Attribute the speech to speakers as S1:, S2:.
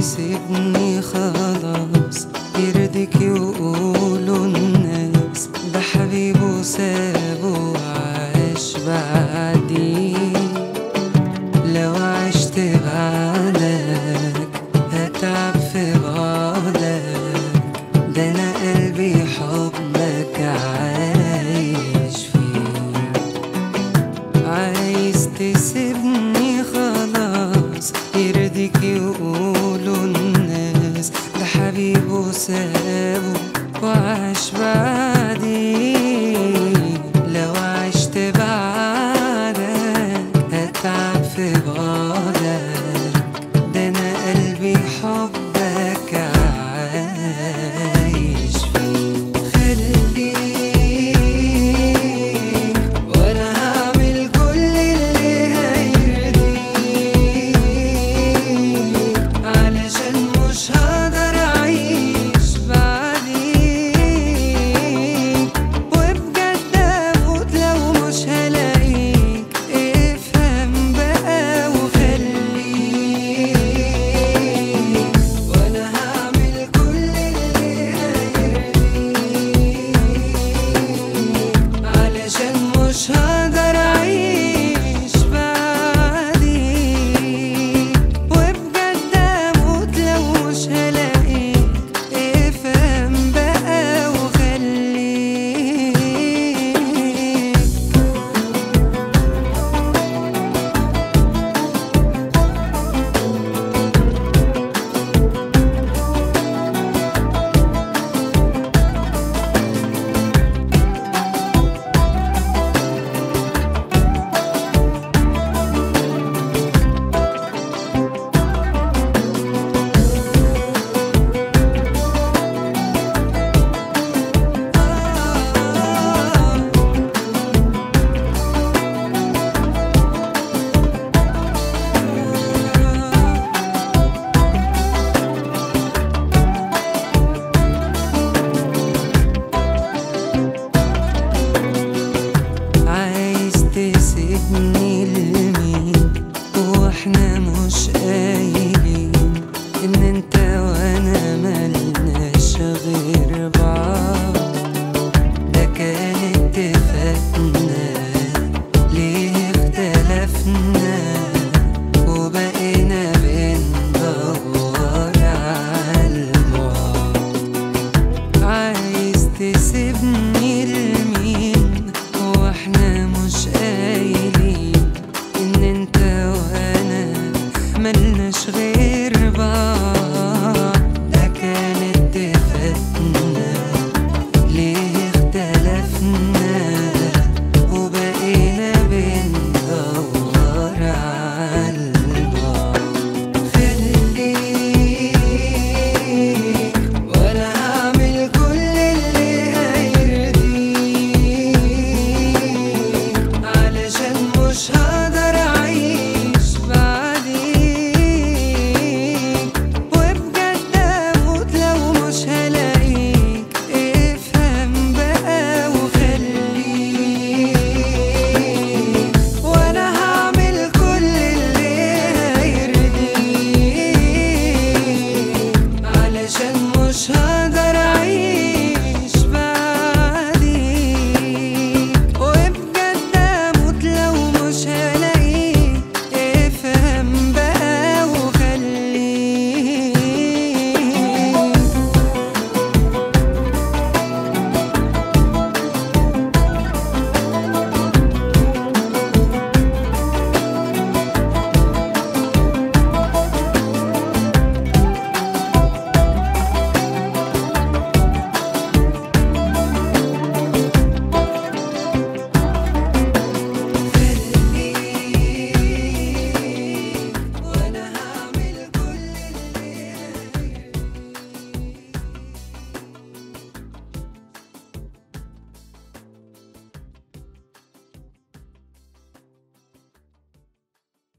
S1: تسيبني خلاص يرضيك يقولوا الناس ده حبيبه سابه وعاش بعدي لو عشت بعدك هتعب في بعدك ده انا قلبي حبك عايش فيه عايز تسيبني خلاص يرضيك يقولوا الناس ده حبيبه سابه وعاش بعدي لو عشت بعدك هتعب في بعدك ده انا قلبي حبك عايش فيه خليك وانا هعمل كل اللي هيرضيك علشان مش هقدر اعيش بعديك وبجد اموت لو مش هلاقيك افهم بقى وخليك وانا هعمل كل اللي هيرضيك علشان مش هقدر اعيش بعديك وبجد اموت لو مش هلاقيك افهم بقى وخليك عايز تسيبني لمين واحنا مش قايلين ان انت وانا ملناش غير بعض ده كان اتفاقنا ليه اختلفنا وبقينا بندور عالبعد عايز تسيبني لمين واحنا مش قايلين ان انت وانا ملناش غير بعض